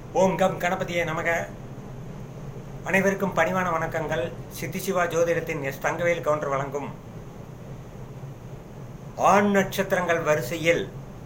ஓம் come கணபதியே நமக அனைவருக்கும் பணிவான வணக்கங்கள் சித்தி சிவா ஜோதிடத்தின் எஸ் தங்கவேல் கவுண்டர் வழங்கும் ஆண் நட்சத்திரங்கள் வரிசையில்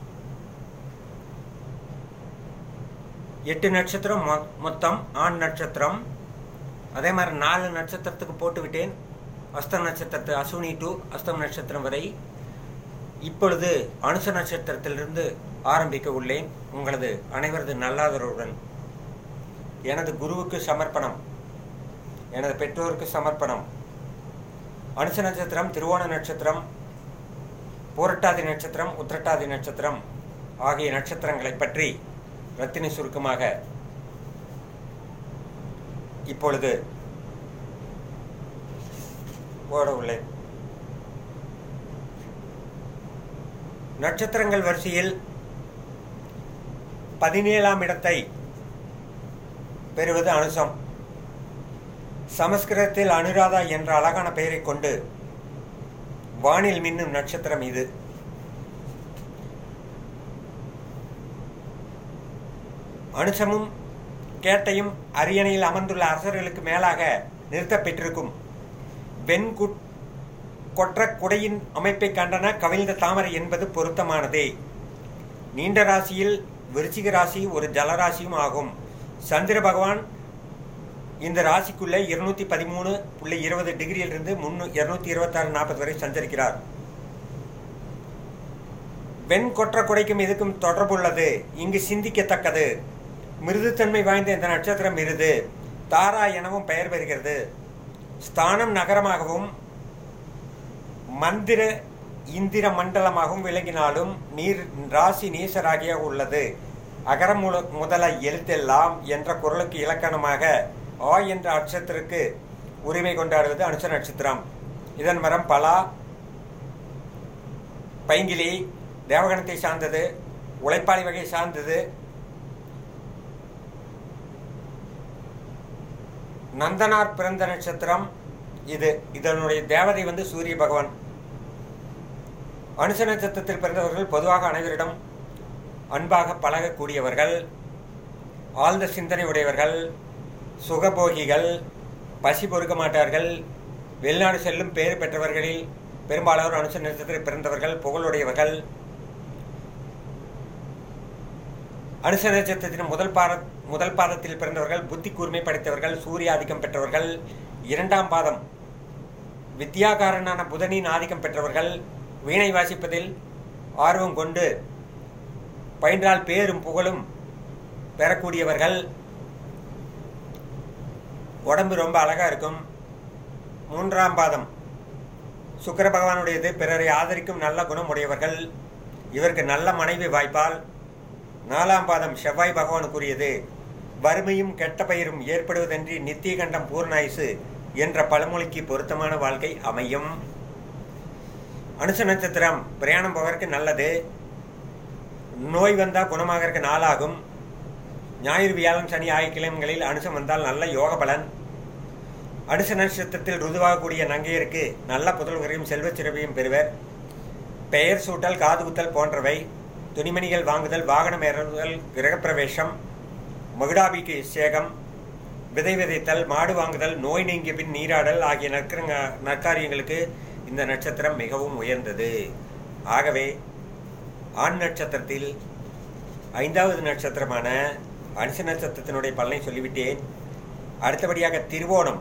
எட்டு நட்சத்திரம் மொ- மொத்தம் ஆண் நட்சத்திரம் அதே மாதிரி நாலு நட்சத்திரத்துக்கு போட்டு விட்டேன் அஸ்தம் நட்சத்திரத்து அசுனி டு அஸ்தம் நட்சத்திரம் வரை இப்பொழுது அனுச நட்சத்திரத்திலிருந்து ஆரம்பிக்க உள்ளேன் உங்களது அனைவரது நல்லாதரவுடன் எனது குருவுக்கு சமர்ப்பணம் எனது பெற்றோருக்கு சமர்ப்பணம் அனுச நட்சத்திரம் திருவோண நட்சத்திரம் பூரட்டாதி நட்சத்திரம் உத்திரட்டாதி நட்சத்திரம் ஆகிய நட்சத்திரங்களை பற்றி ரத்தின சுருக்கமாக இப்பொழுது ஓட உள்ளேன் நட்சத்திரங்கள் வரிசையில் பதினேழாம் இடத்தை பெறுவது அனுசம் சமஸ்கிருதத்தில் அனுராதா என்ற அழகான பெயரை கொண்டு வானில் மின்னும் நட்சத்திரம் இது அனுசமும் கேட்டையும் அரியணையில் அமர்ந்துள்ள அரசர்களுக்கு மேலாக நிறுத்தப் பெற்றிருக்கும் வெண்குட் கொற்ற குடையின் அமைப்பை கண்டன கவிழ்ந்த தாமரை என்பது பொருத்தமானதே நீண்ட ராசியில் விருச்சிக ராசி ஒரு ஜலராசியும் ஆகும் சந்திர பகவான் இந்த ராசிக்குள்ளே இருநூத்தி பதிமூணு புள்ளி இருபது டிகிரியிலிருந்து முன்னூ இருநூத்தி இருபத்தாறு நாற்பது வரை சஞ்சரிக்கிறார் வெண் கொற்ற குடைக்கும் இதுக்கும் தொடர்புள்ளது இங்கு சிந்திக்கத்தக்கது மிருதுத்தன்மை வாய்ந்த இந்த நட்சத்திரம் மிருது தாரா எனவும் பெயர் பெறுகிறது ஸ்தானம் நகரமாகவும் மந்திர இந்திர மண்டலமாகவும் விளங்கினாலும் நீர் ராசி நீசராகிய உள்ளது அகரம் முல- முதல எழுத்தெல்லாம் என்ற குரலுக்கு இலக்கணமாக ஆ என்ற அட்சத்திற்கு உரிமை கொண்டாடுவது அனுச நட்சத்திரம் இதன் மரம் பலா பைங்கிலி தேவகணத்தை சார்ந்தது உழைப்பாளி வகை சார்ந்தது நந்தனார் பிறந்த நட்சத்திரம் இது இதனுடைய தேவதை வந்து சூரிய பகவான் அனுச நட்சத்திரத்தில் பிறந்தவர்கள் பொதுவாக அனைவரிடம் அன்பாக பழகக்கூடியவர்கள் ஆழ்ந்த சிந்தனை உடையவர்கள் சுகபோகிகள் பசி பொறுக்க மாட்டார்கள் வெளிநாடு செல்லும் பேறு பெற்றவர்களில் பெரும்பாலானோர் அனுச நட்சத்திரத்தில் பிறந்தவர்கள் புகழுடையவர்கள் அனுச நட்சத்திரத்தின் முதல் பாத முதல் பாதத்தில் பிறந்தவர்கள் புத்தி கூர்மை படைத்தவர்கள் சூரிய ஆதிக்கம் பெற்றவர்கள் இரண்டாம் பாதம் வித்யாகாரனான புதனின் ஆதிக்கம் பெற்றவர்கள் வீணை வாசிப்பதில் ஆர்வம் கொண்டு பயின்றால் பேரும் புகழும் பெறக்கூடியவர்கள் உடம்பு ரொம்ப அழகா இருக்கும் மூன்றாம் பாதம் சுக்கிர பகவானுடையது பிறரை ஆதரிக்கும் நல்ல குணம் உடையவர்கள் இவருக்கு நல்ல மனைவி வாய்ப்பால் நாலாம் பாதம் செவ்வாய் பகவானுக்குரியது வறுமையும் கெட்ட பெயரும் ஏற்படுவதன்றி நித்திய கண்டம் பூர்ணாயுசு என்ற பழமொழிக்கு பொருத்தமான வாழ்க்கை அமையும் அனுச நட்சத்திரம் பிரயாணம் போவதற்கு நல்லது நோய் வந்தால் குணமாகறதுக்கு நாளாகும் ஞாயிறு வியாழன் சனி ஆகிய கிழமைகளில் அனுசம் வந்தால் நல்ல யோக பலன் அனுச நட்சத்திரத்தில் ருதுவாகக்கூடிய நங்கையருக்கு நல்ல புதல்வரையும் செல்வச் சிறப்பையும் பெறுவர் பெயர் சூட்டல் காது குத்தல் போன்றவை துணிமணிகள் வாங்குதல் வாகனம் ஏறுதல் கிரகப்பிரவேசம் மகுடாபிக்கு சேகம் விதை விதைத்தல் மாடு வாங்குதல் நோய் நீங்கிய பின் நீராடல் ஆகிய நற்கரங்க நற்காரியங்களுக்கு இந்த நட்சத்திரம் மிகவும் உயர்ந்தது ஆகவே ஆண் நட்சத்திரத்தில் ஐந்தாவது நட்சத்திரமான அனுச நட்சத்திரத்தினுடைய பலனை சொல்லிவிட்டேன் அடுத்தபடியாக திருவோணம்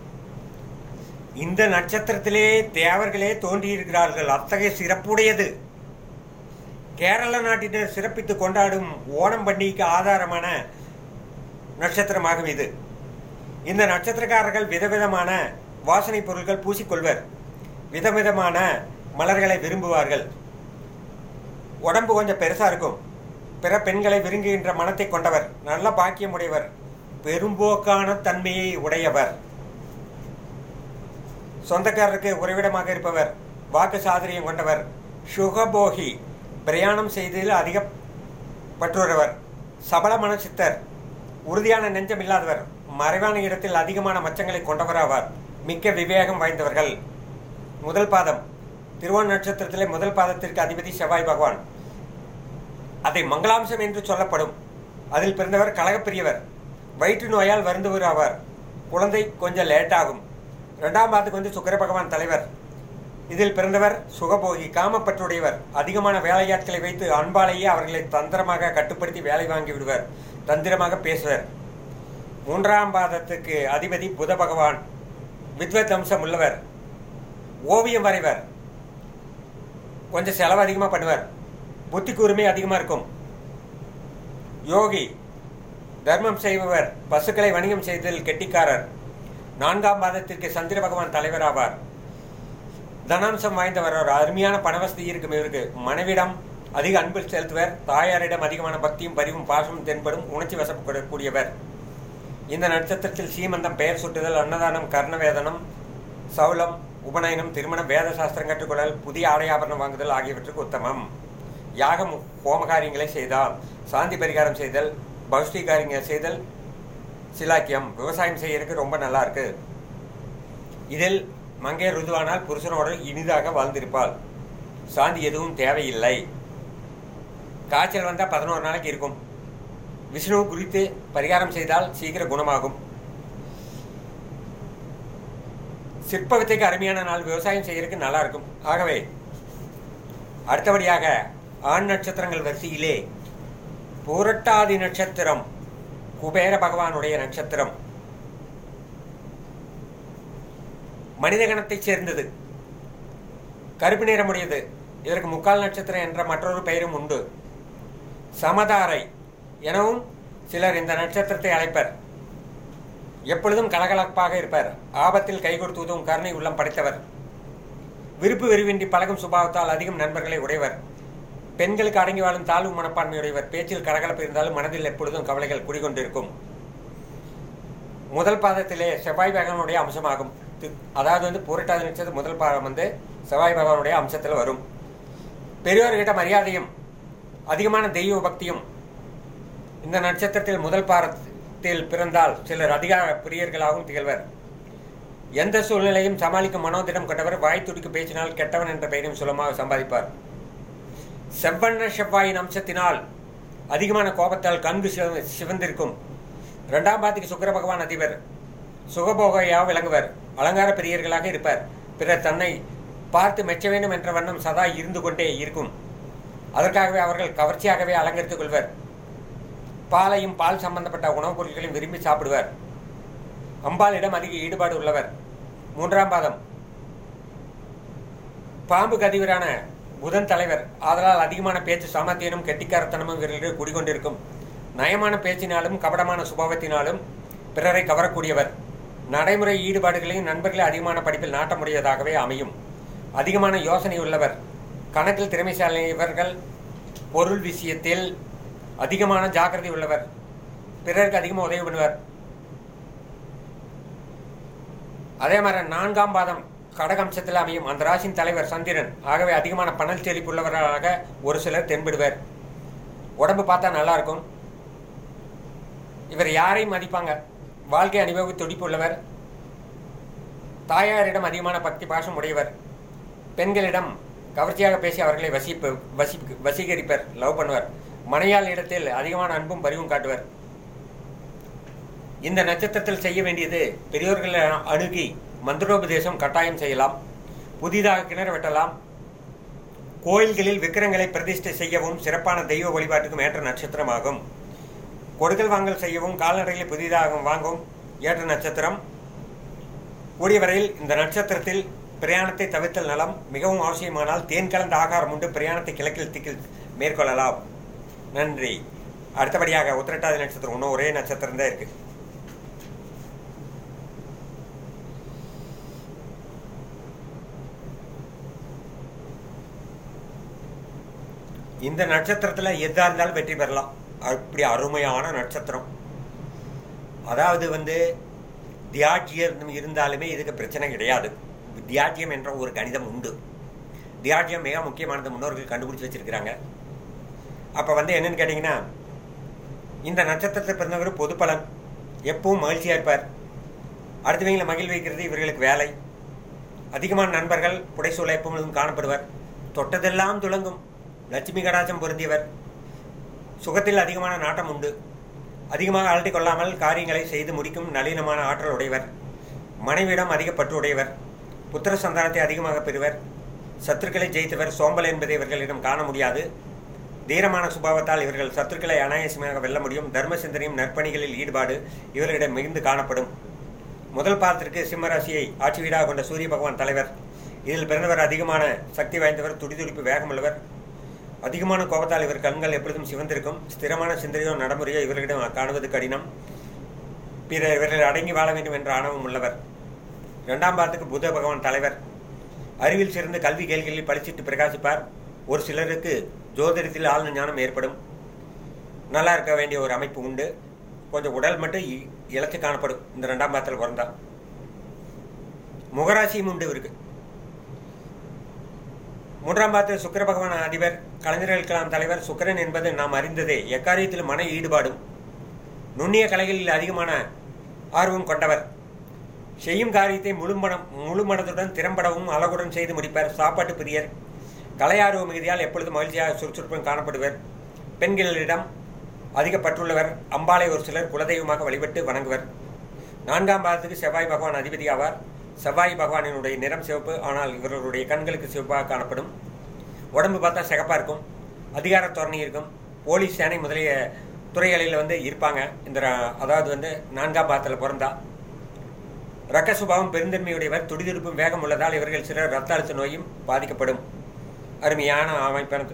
இந்த நட்சத்திரத்திலே தேவர்களே தோன்றியிருக்கிறார்கள் அத்தகைய சிறப்புடையது கேரள நாட்டினர் சிறப்பித்து கொண்டாடும் ஓணம் பண்டிகைக்கு ஆதாரமான நட்சத்திரமாகும் இது இந்த நட்சத்திரக்காரர்கள் விதவிதமான வாசனை பொருட்கள் பூசிக்கொள்வர் விதவிதமான மலர்களை விரும்புவார்கள் உடம்பு கொஞ்சம் பெருசா இருக்கும் பிற பெண்களை விரும்புகின்ற மனத்தை கொண்டவர் நல்ல பாக்கியம் உடையவர் பெரும்போக்கான தன்மையை உடையவர் சொந்தக்காரருக்கு உறைவிடமாக இருப்பவர் வாக்கு சாதுரியம் கொண்டவர் சுகபோகி பிரயாணம் செய்ததில் அதிக பற்றுறவர் சபல மனசித்தர் உறுதியான நெஞ்சம் இல்லாதவர் மறைவான இடத்தில் அதிகமான மச்சங்களை கொண்டவராவார் மிக்க விவேகம் வாய்ந்தவர்கள் முதல் பாதம் திருவோண நட்சத்திரத்திலே முதல் பாதத்திற்கு அதிபதி செவ்வாய் பகவான் அதை மங்களாம்சம் என்று சொல்லப்படும் அதில் பிறந்தவர் கழகப்பிரியவர் வயிற்று நோயால் வருந்தவர் ஆவார் குழந்தை கொஞ்சம் லேட் ஆகும் இரண்டாம் பாதத்துக்கு வந்து சுக்கர பகவான் தலைவர் இதில் பிறந்தவர் சுகபோகி காமப்பற்றுடையவர் அதிகமான வேலையாட்களை வைத்து அன்பாலேயே அவர்களை தந்திரமாக கட்டுப்படுத்தி வேலை வாங்கி விடுவர் தந்திரமாக பேசுவர் மூன்றாம் பாதத்துக்கு அதிபதி புத பகவான் வித்வத் அம்சம் உள்ளவர் ஓவியம் வரைவர் கொஞ்சம் செலவு அதிகமாக பண்ணுவார் புத்தி கூர்மை அதிகமாக இருக்கும் யோகி தர்மம் செய்பவர் பசுக்களை வணிகம் செய்தல் கெட்டிக்காரர் நான்காம் பாதத்திற்கு சந்திர பகவான் தலைவர் ஆவார் தனாம்சம் வாய்ந்தவர் ஒரு அருமையான பணவசதி இருக்கும் இவருக்கு மனைவிடம் அதிக அன்பு செலுத்துவர் தாயாரிடம் அதிகமான பக்தியும் பரிவும் பாசமும் தென்படும் உணர்ச்சி வசப்படக்கூடியவர் இந்த நட்சத்திரத்தில் சீமந்தம் பெயர் சுட்டுதல் அன்னதானம் கர்ணவேதனம் சௌலம் உபநயனம் திருமணம் வேத சாஸ்திரம் கற்றுக்கொள்ளல் புதிய ஆடையாபரணம் வாங்குதல் ஆகியவற்றுக்கு உத்தமம் யாகம் ஹோமகாரியங்களை செய்தால் சாந்தி பரிகாரம் செய்தல் பௌஷ்டி காரியங்கள் செய்தல் சிலாக்கியம் விவசாயம் செய்யறதுக்கு ரொம்ப நல்லா இருக்கு இதில் மங்கை ருதுவானால் புருஷனோடு இனிதாக வாழ்ந்திருப்பாள் சாந்தி எதுவும் தேவையில்லை காய்ச்சல் வந்தால் பதினோரு நாளைக்கு இருக்கும் விஷ்ணு குறித்து பரிகாரம் செய்தால் சீக்கிர குணமாகும் சிற்பவித்தைக்கு அருமையான நாள் விவசாயம் செய்யறதுக்கு நல்லா இருக்கும் ஆகவே அடுத்தபடியாக ஆண் நட்சத்திரங்கள் வரிசையிலே பூரட்டாதி நட்சத்திரம் குபேர பகவானுடைய நட்சத்திரம் மனித கணத்தைச் சேர்ந்தது கருப்பு நிறமுடையது இதற்கு முக்கால் நட்சத்திரம் என்ற மற்றொரு பெயரும் உண்டு சமதாரை எனவும் சிலர் இந்த நட்சத்திரத்தை அழைப்பர் எப்பொழுதும் கலகலப்பாக இருப்பார் ஆபத்தில் கை கொடுத்து உதவும் கருணை உள்ளம் படைத்தவர் விருப்பு வெறிவின்றி பழகும் சுபாவத்தால் அதிகம் நண்பர்களை உடையவர் பெண்களுக்கு அடங்கி வாழும் தாழ்வு மனப்பான்மையுடையவர் பேச்சில் கலகலப்பு இருந்தாலும் மனதில் எப்பொழுதும் கவலைகள் குடிகொண்டிருக்கும் முதல் பாதத்திலே செவ்வாய் பகவானுடைய அம்சமாகும் தி- அதாவது வந்து பூரட்டாதி நட்சத்திரம் முதல் பாதம் வந்து செவ்வாய் பகவானுடைய அம்சத்தில் வரும் பெரியோர்கிட்ட மரியாதையும் அதிகமான தெய்வ பக்தியும் இந்த நட்சத்திரத்தில் முதல் பாரத்தில் பிறந்தால் சிலர் அதிகார பிரியர்களாகவும் திகழ்வர் எந்த சூழ்நிலையும் சமாளிக்கும் மனோதிடம் கொண்டவர் வாய் துடிக்கு பேசினால் கெட்டவன் என்ற பெயரையும் சுலமாக சம்பாதிப்பார் செவ்வண்ண செவ்வாயின் அம்சத்தினால் அதிகமான கோபத்தால் கண்கு சிவ- சிவந்திருக்கும் இரண்டாம் பாத்திக்கு சுக்கிர பகவான் அதிபர் சுகபோகையாக விளங்குவர் அலங்கார பிரியர்களாக இருப்பார் பிறர் தன்னை பார்த்து மெச்ச வேண்டும் என்ற வண்ணம் சதா இருந்து கொண்டே இருக்கும் அதற்காகவே அவர்கள் கவர்ச்சியாகவே அலங்கரித்துக் கொள்வர் பாலையும் பால் சம்பந்தப்பட்ட உணவுப் பொருட்களையும் விரும்பி சாப்பிடுவர் அம்பாளிடம் அதிக ஈடுபாடு உள்ளவர் மூன்றாம் பாதம் பாம்பு கதிவரான புதன் தலைவர் ஆதலால் அதிகமான பேச்சு சாமர்த்தியனும் கெட்டிக்காரத்தனமும் இவர்களிடையே குடிகொண்டிருக்கும் நயமான பேச்சினாலும் கபடமான சுபாவத்தினாலும் பிறரை கவரக்கூடியவர் நடைமுறை ஈடுபாடுகளையும் நண்பர்களே அதிகமான படிப்பில் நாட்டமுடையதாகவே அமையும் அதிகமான யோசனை உள்ளவர் கணக்கில் திறமைசாலி இவர்கள் பொருள் விஷயத்தில் அதிகமான ஜாக்கிரதை உள்ளவர் பிறருக்கு அதிகமாக உதவி பண்ணுவர் அதே மாதிரி நான்காம் பாதம் கடகம்சத்தில் அமையும் அந்த ராசியின் தலைவர் சந்திரன் ஆகவே அதிகமான பணல் செழிப்புள்ளவர்களாக ஒரு சிலர் தென்படுவர் உடம்பு பார்த்தா நல்லா இருக்கும் இவர் யாரையும் மதிப்பாங்க வாழ்க்கை அனுபவ துடிப்பு உள்ளவர் தாயாரிடம் அதிகமான பக்தி பாசம் உடையவர் பெண்களிடம் கவர்ச்சியாக பேசி அவர்களை வசிப்பு வசி வசீகரிப்பர் லவ் பண்ணுவர் மனையாள் இடத்தில் அதிகமான அன்பும் பரிவும் காட்டுவர் இந்த நட்சத்திரத்தில் செய்ய வேண்டியது பெரியோர்களை அணுகி மந்திரோபதேசம் கட்டாயம் செய்யலாம் புதிதாக கிணறு வெட்டலாம் கோயில்களில் விக்கிரங்களை பிரதிஷ்டை செய்யவும் சிறப்பான தெய்வ வழிபாட்டுக்கும் ஏற்ற நட்சத்திரமாகும் கொடுக்கல் வாங்கல் செய்யவும் கால்நடைகளை புதிதாக வாங்கும் ஏற்ற நட்சத்திரம் கூடிய வரையில் இந்த நட்சத்திரத்தில் பிரயாணத்தை தவிர்த்தல் நலம் மிகவும் அவசியமானால் தேன் கலந்த ஆகாரம் உண்டு பிரயாணத்தை கிழக்கில் திக்கில் மேற்கொள்ளலாம் நன்றி அடுத்தபடியாக உத்திரட்டாதி நட்சத்திரம் இன்னும் ஒரே நட்சத்திரம் தான் இருக்கு இந்த நட்சத்திரத்தில் எதா இருந்தாலும் வெற்றி பெறலாம் அப்படி அருமையான நட்சத்திரம் அதாவது வந்து தியாட்சியம் இருந்தாலுமே இதுக்கு பிரச்சனை கிடையாது தியாட்சியம் என்ற ஒரு கணிதம் உண்டு தியாட்சியம் மிக முக்கியமானது முன்னோர்கள் கண்டுபிடிச்சு வச்சிருக்கிறாங்க அப்போ வந்து என்னன்னு கேட்டிங்கன்னா இந்த நட்சத்திரத்தை பிறந்தவர் பொது பலன் எப்பவும் மகிழ்ச்சியாக இருப்பார் அடுத்தவங்களை மகிழ் வைக்கிறது இவர்களுக்கு வேலை அதிகமான நண்பர்கள் புடைசூழ எப்பொழுதும் காணப்படுவர் தொட்டதெல்லாம் துளங்கும் லட்சுமி கடாச்சம் பொருந்தியவர் சுகத்தில் அதிகமான நாட்டம் உண்டு அதிகமாக அலட்டிக் கொள்ளாமல் காரியங்களை செய்து முடிக்கும் நளினமான ஆற்றல் உடையவர் மனைவியிடம் அதிக பற்று உடையவர் புத்திர சந்தானத்தை அதிகமாக பெறுவர் சத்துருக்களை ஜெயித்தவர் சோம்பல் என்பதை இவர்களிடம் காண முடியாது தீரமான சுபாவத்தால் இவர்கள் சத்துருக்களை அனாயாசமாக வெல்ல முடியும் தர்ம சிந்தனையும் நற்பணிகளில் ஈடுபாடு இவர்களிடம் மிகுந்து காணப்படும் முதல் பாதத்திற்கு சிம்மராசியை ஆட்சி வீடாக கொண்ட சூரிய பகவான் தலைவர் இதில் பிறந்தவர் அதிகமான சக்தி வாய்ந்தவர் துடிதுடிப்பு வேகமுள்ளவர் அதிகமான கோபத்தால் இவர் கண்கள் எப்பொழுதும் சிவந்திருக்கும் ஸ்திரமான சிந்தனையோ நடைமுறையோ இவர்களிடம் காணுவது கடினம் பிற இவர்கள் அடங்கி வாழ வேண்டும் என்ற ஆணவம் உள்ளவர் இரண்டாம் பாதத்துக்கு புத பகவான் தலைவர் அறிவில் சிறந்து கல்வி கேள்விகளில் படிச்சிட்டு பிரகாசிப்பார் ஒரு சிலருக்கு ஜோதிடத்தில் ஆழ்ந்த ஞானம் ஏற்படும் நல்லா இருக்க வேண்டிய ஒரு அமைப்பு உண்டு கொஞ்சம் உடல் மட்டும் இ- இழைச்சு காணப்படும் இந்த ரெண்டாம் பாதத்தில் பிறந்தா முகராசியும் உண்டு இவருக்கு மூன்றாம் பாதத்தில் சுக்கிர பகவான் அதிபர் கலைஞர்களுக்கெல்லாம் தலைவர் சுக்கிரன் என்பது நாம் அறிந்ததே எக்காரியத்திலும் மன ஈடுபாடும் நுண்ணிய கலைகளில் அதிகமான ஆர்வம் கொண்டவர் செய்யும் காரியத்தை முழு மனம் முழு மனதுடன் திறம்படவும் அழகுடன் செய்து முடிப்பார் சாப்பாட்டு பிரியர் கலையார்வ மிகுதியால் எப்பொழுதும் மகிழ்ச்சியாக சுறுசுறுப்புடன் காணப்படுவர் பெண்களிடம் அதிக பற்றுள்ளவர் அம்பாளை ஒரு சிலர் குலதெய்வமாக வழிபட்டு வணங்குவர் நான்காம் பாதத்துக்கு செவ்வாய் பகவான் அதிபதி ஆவார் செவ்வாய் பகவானினுடைய நிறம் சிவப்பு ஆனால் இவர்களுடைய கண்களுக்கு சிவப்பாக காணப்படும் உடம்பு பார்த்தா சிகப்பாக இருக்கும் அதிகார தோரணை இருக்கும் போலீஸ் சேனை முதலிய துறைகளில் வந்து இருப்பாங்க இந்த ர- அதாவது வந்து நான்காம் பாதத்தில் பிறந்தா ரக்க சுபாவம் பெருந்தன்மையுடையவர் துடிதுடிப்பும் வேகம் உள்ளதால் இவர்கள் சிலர் ரத்த அழுத்த நோயும் பாதிக்கப்படும் அருமையான அமைப்பானது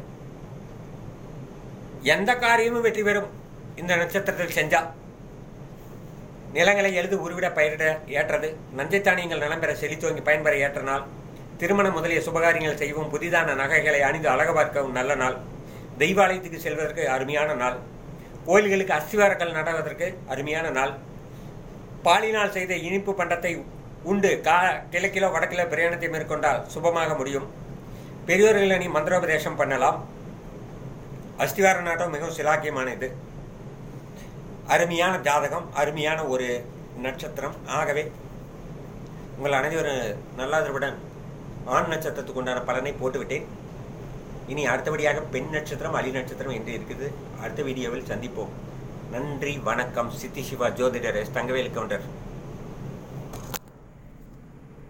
எந்த காரியமும் வெற்றி பெறும் இந்த நட்சத்திரத்தில் செஞ்சா நிலங்களை எழுது உருவிட பயிரிட ஏற்றது நஞ்சை தானியங்கள் நலம் பெற செழித்துவங்கி பயன்பெற ஏற்ற நாள் திருமணம் முதலிய சுபகாரியங்கள் செய்யவும் புதிதான நகைகளை அணிந்து அழகு பார்க்கவும் நல்ல நாள் தெய்வாலயத்துக்கு செல்வதற்கு அருமையான நாள் கோயில்களுக்கு அஸ்திவாரங்கள் நடுவதற்கு அருமையான நாள் பாலினால் செய்த இனிப்பு பண்டத்தை உண்டு கா கிழக்கிலோ வடக்கிலோ பிரயாணத்தை மேற்கொண்டால் சுபமாக முடியும் பெரியோர்கள் அணி மந்திரோபதேசம் பண்ணலாம் அஸ்திவார நாட்டம் மிகவும் சிலாக்கியமான இது அருமையான ஜாதகம் அருமையான ஒரு நட்சத்திரம் ஆகவே உங்கள் அனைவரும் நல்லாதருடன் ஆண் நட்சத்திரத்துக்கு உண்டான பலனை போட்டுவிட்டேன் இனி அடுத்தபடியாக பெண் நட்சத்திரம் அலி நட்சத்திரம் என்று இருக்குது அடுத்த வீடியோவில் சந்திப்போம் நன்றி வணக்கம் சித்தி சிவா ஜோதிடர் எஸ் தங்கவேல் கவுண்டர்